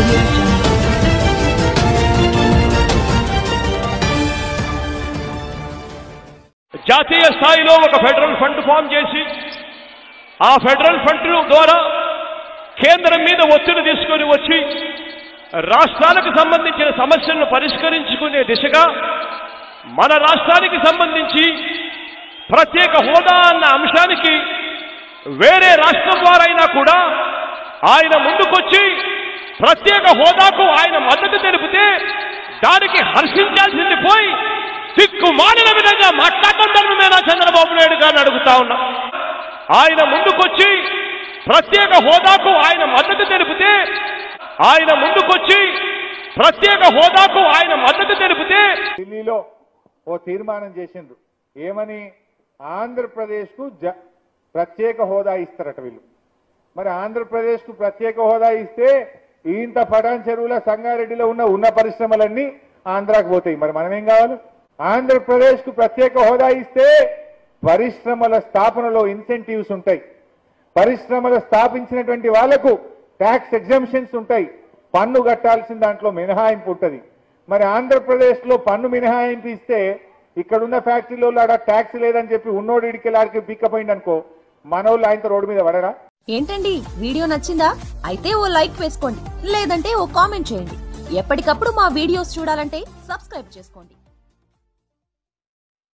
audio jungle. జాతీయ స్థాయిలో ఒక ఫెడరల్ ఫండ్ ఫామ్ చేసి ఆ ఫెడరల్ ఫండ్ ద్వారా కేంద్రం మీద ఒత్తిడి తీసుకొని వచ్చి రాష్ట్రాలకు సంబంధించిన సమస్యలను పరిష్కరించుకునే దిశగా మన రాష్ట్రానికి సంబంధించి ప్రత్యేక హోదా అన్న అంశానికి వేరే రాష్ట్రం వారైనా కూడా ఆయన ముందుకొచ్చి ప్రత్యేక హోదాకు ఆయన మద్దతు తెలిపితే దానికి హర్షించాల్సింది పోయి సిక్కు మారిన విధంగా మాట్లాడటం ధర్మమేనా చంద్రబాబు నాయుడు గారిని అడుగుతా ఉన్నా ఆయన ముందుకొచ్చి ప్రత్యేక హోదాకు ఆయన మద్దతు తెలిపితే ఆయన ముందుకొచ్చి ప్రత్యేక హోదాకు ఆయన మద్దతు తెలిపితే ఢిల్లీలో ఓ తీర్మానం చేసిండ్రు ఏమని ఆంధ్రప్రదేశ్కు జ ప్రత్యేక హోదా ఇస్తారట వీళ్ళు మరి ఆంధ్రప్రదేశ్కు ప్రత్యేక హోదా ఇస్తే ఇంత పటాన్ చెరువుల సంగారెడ్డిలో ఉన్న ఉన్న పరిశ్రమలన్నీ ఆంధ్రాకు పోతాయి మరి మనం ఏం కావాలి ఆంధ్రప్రదేశ్కు ప్రత్యేక హోదా ఇస్తే పరిశ్రమల స్థాపనలో ఇన్సెంటివ్స్ ఉంటాయి పరిశ్రమలు స్థాపించినటువంటి వాళ్లకు ట్యాక్స్ ఎగ్జామ్షన్స్ ఉంటాయి పన్ను కట్టాల్సిన దాంట్లో మినహాయింపు ఉంటుంది మరి ఆంధ్రప్రదేశ్ లో పన్ను మినహాయింపు ఇస్తే ఇక్కడున్న ఫ్యాక్టరీలో ఆడ ట్యాక్స్ లేదని చెప్పి ఉన్నోడు ఇడికి ఆడికి పిక్కపోయింది అనుకో మనోళ్ళు ఆయనతో రోడ్డు మీద పడరా ఏంటండి వీడియో నచ్చిందా అయితే ఓ లైక్ వేసుకోండి లేదంటే ఓ కామెంట్ చేయండి ఎప్పటికప్పుడు మా వీడియోస్ చూడాలంటే సబ్స్క్రైబ్ చేసుకోండి